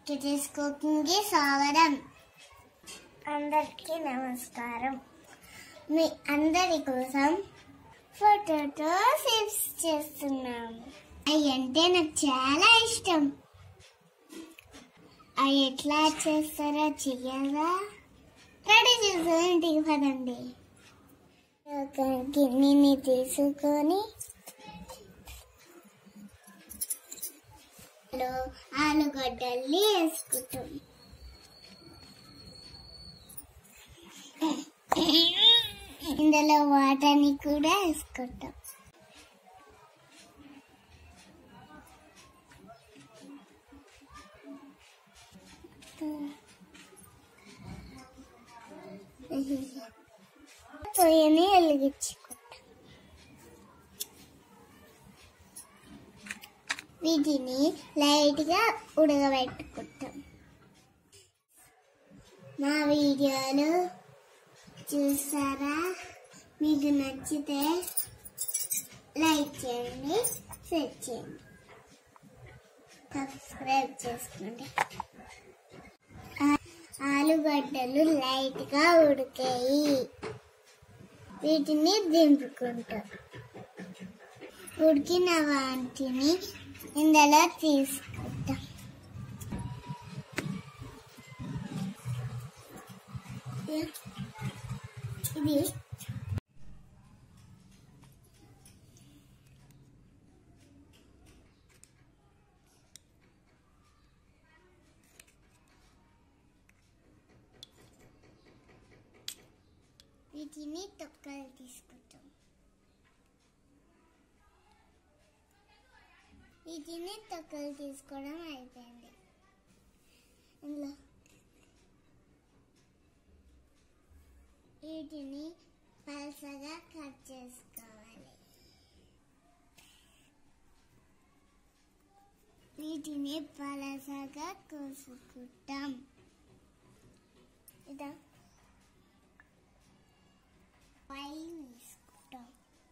kitties కుకింగ్కి స్వాగతం అందరికీ నమస్కారం మీ అందరి కోసం ఫోటోతో సిప్స్ చేస్తున్నాం అవి అంటే నాకు చాలా ఇష్టం అవి ఎట్లా చేస్తారో చెయ్యాలా రెడీ చేసా ఇంటికి పదండి ఒక గిన్నెని తీసుకొని లో ఆలుగడ్డల్ని వేసుకుంటాం ఇందులో వాటర్ని కూడా వేసుకుంటాం పొయ్యిని వెలిగించుకుంటాం వీటిని లైట్గా ఉడకబెట్టుకుంటాం మా వీడియోలు చూసారా మీకు నచ్చితే లైక్ చేయండి షేర్ చేయండి సబ్స్క్రైబ్ చేసుకోండి ఆ- ఆలుగడ్డలు లైట్గా ఉడికాయి వీటిని దింపుకుంటాం ఉడికిన వాటిని ఇందులో తీసుకుంటాం ఇది వీటిని తొక్కలు తీసుకుంటాం వీటిని తొక్కలు తీసుకోవడం అయిపోయింది ఇందులో వీటిని పలసగా కట్ చేసుకోవాలి వీటిని పలసగా కోసుకుంటాం ఇదా ఆయిల్ వేసుకుంటాం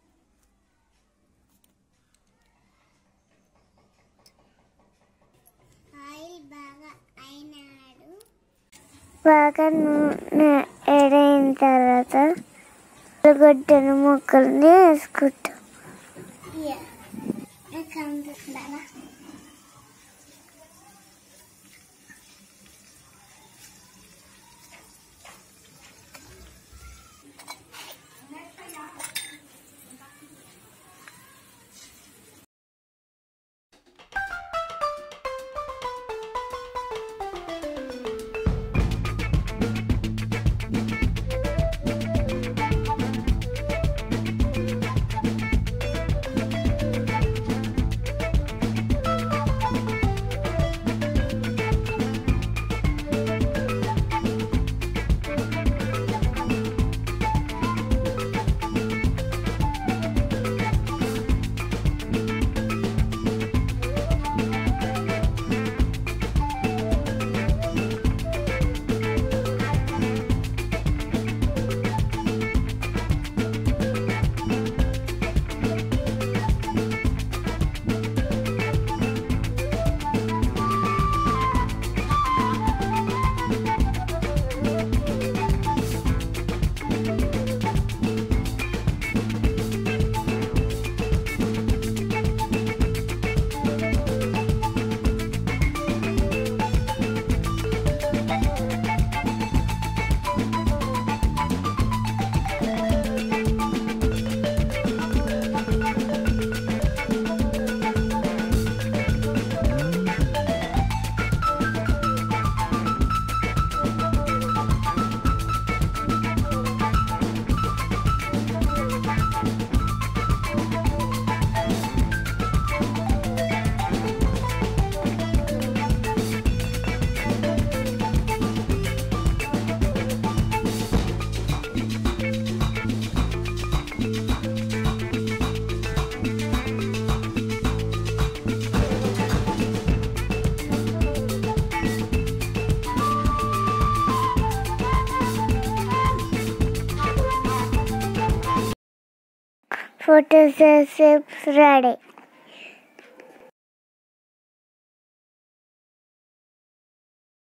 ఆయిల్ బాగా అయినాడు బాగా నూనె ఎడైన తర్వాత ఉల్లగడ్డను ముక్కల్ని వేసుకుంటాం కనిపిస్తుందా ఫోటోస్ రెడీ